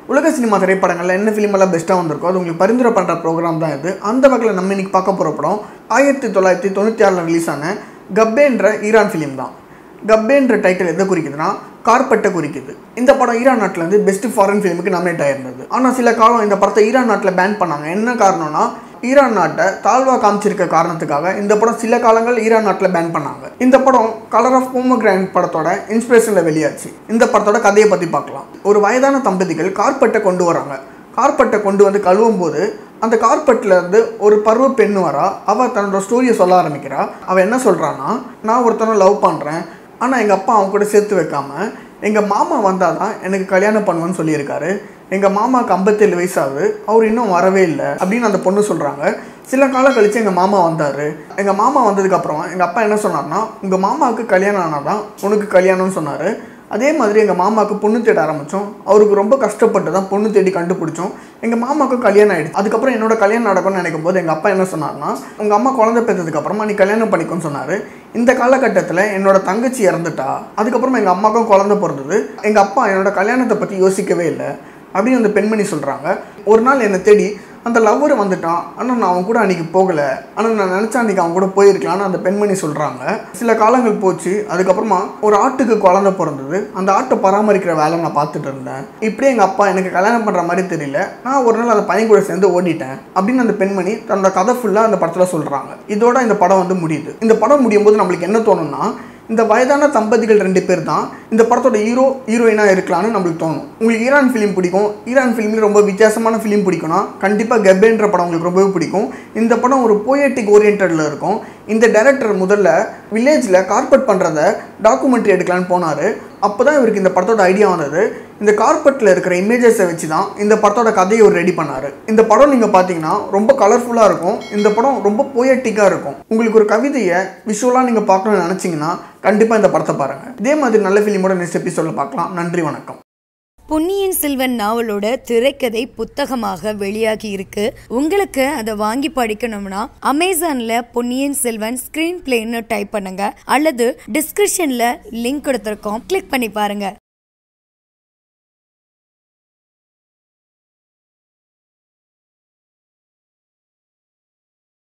உலக சினிமா திரைப்படங்களில் என்ன ஃபிலிம் எல்லாம் பெஸ்ட்டாக வந்திருக்கோ அது உங்களுக்கு பரிந்துரை பண்ணுற ப்ரோக்ராம் தான் இது அந்த வகையில் நம்ம இன்னைக்கு பார்க்க போகிற படம் ஆயிரத்தி தொள்ளாயிரத்தி தொண்ணூற்றி ஆறில் ரிலீஸ் ஆன கப்பேன்ற ஈரான் ஃபிலிம் தான் கப்பேன்ற டைட்டில் எதை குறிக்குதுன்னா கார்பெட்டை குறிக்குது இந்த படம் ஈரான் நாட்டில் வந்து பெஸ்ட் ஃபாரின் ஃபிலிமுக்கு நாமினேட் ஆயிருந்தது ஆனால் சில காலம் இந்த படத்தை ஈரான் நாட்டில் பேன் பண்ணாங்க என்ன காரணம்னா ஈரான் நாட்டை தாழ்வா காமிச்சிருக்க காரணத்துக்காக இந்த படம் சில காலங்கள் ஈரான் நாட்டில் பேன் பண்ணாங்க இந்த படம் கலர் ஆஃப் போமோகிராண்ட் படத்தோட இன்ஸ்பிரேஷனில் வெளியாச்சு இந்த படத்தோட கதையை பற்றி பார்க்கலாம் ஒரு வயதான தம்பதிகள் கார்பெட்டை கொண்டு வராங்க கார்பெட்டை கொண்டு வந்து கழுவும் போது அந்த கார்பெட்டில் இருந்து ஒரு பருவ பெண் வரா அவள் தன்னோட ஸ்டோரியை சொல்ல ஆரம்பிக்கிறா அவள் என்ன சொல்கிறான்னா நான் ஒருத்தனை லவ் பண்ணுறேன் ஆனால் எங்கள் அப்பா அவன் கூட சேர்த்து வைக்காம எங்கள் மாமா வந்தால் தான் எனக்கு கல்யாணம் பண்ணுவேன்னு சொல்லியிருக்காரு எங்கள் மாமாவுக்கு ஐம்பத்தேழு வயசாகுது அவர் இன்னும் வரவே இல்லை அப்படின்னு அந்த பொண்ணு சொல்கிறாங்க சில காலம் கழித்து எங்கள் மாமா வந்தார் எங்கள் மாமா வந்ததுக்கப்புறம் எங்கள் அப்பா என்ன சொன்னார்னா உங்கள் மாமாவுக்கு கல்யாணம் ஆனால் தான் உனக்கு கல்யாணம்னு சொன்னார் அதே மாதிரி எங்கள் மாமாவுக்கு பொண்ணு தேட ஆரம்பித்தோம் அவருக்கு ரொம்ப கஷ்டப்பட்டு தான் பொண்ணு தேடி கண்டுபிடிச்சோம் எங்கள் மாமாவுக்கும் கல்யாணம் ஆகிடுச்சு அதுக்கப்புறம் என்னோட கல்யாணம் நடக்கும்னு நினைக்கும் போது எங்கள் அப்பா என்ன சொன்னார்னா உங்கள் அம்மா குழந்தை பெற்றதுக்கப்புறமா நீ கல்யாணம் பண்ணிக்கோன்னு சொன்னார் இந்த காலகட்டத்தில் என்னோட தங்கச்சி இறந்துட்டா அதுக்கப்புறமா எங்கள் அம்மாவுக்கும் குழந்தை பிறந்தது எங்கள் அப்பா என்னோட கல்யாணத்தை பற்றி யோசிக்கவே இல்லை அப்படின்னு அந்த பெண்மணி சொல்கிறாங்க ஒரு நாள் என்னை தேடி அந்த லவ்வர் வந்துட்டான் ஆனால் நான் அவன் கூட அன்றைக்கி போகலை ஆனால் நான் நினச்சா அன்றைக்கி அவன் கூட போயிருக்கலான்னு அந்த பெண்மணி சொல்கிறாங்க சில காலங்கள் போச்சு அதுக்கப்புறமா ஒரு ஆட்டுக்கு குழந்தை பிறந்தது அந்த ஆட்டை பராமரிக்கிற வேலை நான் பார்த்துட்டு இருந்தேன் இப்படியே எங்கள் அப்பா எனக்கு கல்யாணம் பண்ணுற மாதிரி தெரியல நான் ஒரு நாள் அந்த பையன் கூட சேர்ந்து ஓடிட்டேன் அப்படின்னு அந்த பெண்மணி தன்னோட கதை ஃபுல்லாக அந்த படத்தில் சொல்கிறாங்க இதோட இந்த படம் வந்து முடியுது இந்த படம் முடியும் போது நம்மளுக்கு என்ன தோணும்னா இந்த வயதான தம்பதிகள் ரெண்டு பேர் தான் இந்த படத்தோட ஹீரோ ஹீரோயினாக இருக்கலாம்னு நம்மளுக்கு தோணும் உங்களுக்கு ஈரான் ஃபிலிம் பிடிக்கும் ஈரான் ஃபிலிமில் ரொம்ப வித்தியாசமான ஃபிலிம் பிடிக்கும்னா கண்டிப்பாக கெப்பேன்ற படம் உங்களுக்கு ரொம்பவே பிடிக்கும் இந்த படம் ஒரு போயட்டிக் ஓரியன்டில் இருக்கும் இந்த டைரக்டர் முதல்ல வில்லேஜில் கார்பெட் பண்ணுறத டாக்குமெண்ட்ரி எடுக்கலான்னு போனார் அப்போ தான் இவருக்கு இந்த படத்தோட ஐடியா வந்தது இந்த கார்பெட்டில் இருக்கிற இமேஜஸை வச்சு தான் இந்த படத்தோட கதையை ஒரு ரெடி பண்ணார் இந்த படம் நீங்கள் பார்த்தீங்கன்னா ரொம்ப கலர்ஃபுல்லாக இருக்கும் இந்த படம் ரொம்ப போயட்டிக்காக இருக்கும் உங்களுக்கு ஒரு கவிதையை விஷுவலாக நீங்கள் பார்க்கணும்னு நினச்சிங்கன்னா கண்டிப்பாக இந்த படத்தை பாருங்கள் இதே மாதிரி நல்ல ஃபிலிமோட நெக்ஸ்ட் எபிசோடில் பார்க்கலாம் நன்றி வணக்கம் பொன்னியின் செல்வன் நாவலோட திரைக்கதை புத்தகமாக வெளியாகி இருக்கு உங்களுக்கு அதை வாங்கி படிக்கணும்னா அமேசான்ல பொன்னியின் செல்வன் ஸ்கிரீன் பிளேன்னு டைப் பண்ணுங்க அல்லது டிஸ்கிரிப்ஷன்ல லிங்க் கொடுத்துருக்கோம் கிளிக் பண்ணி பாருங்க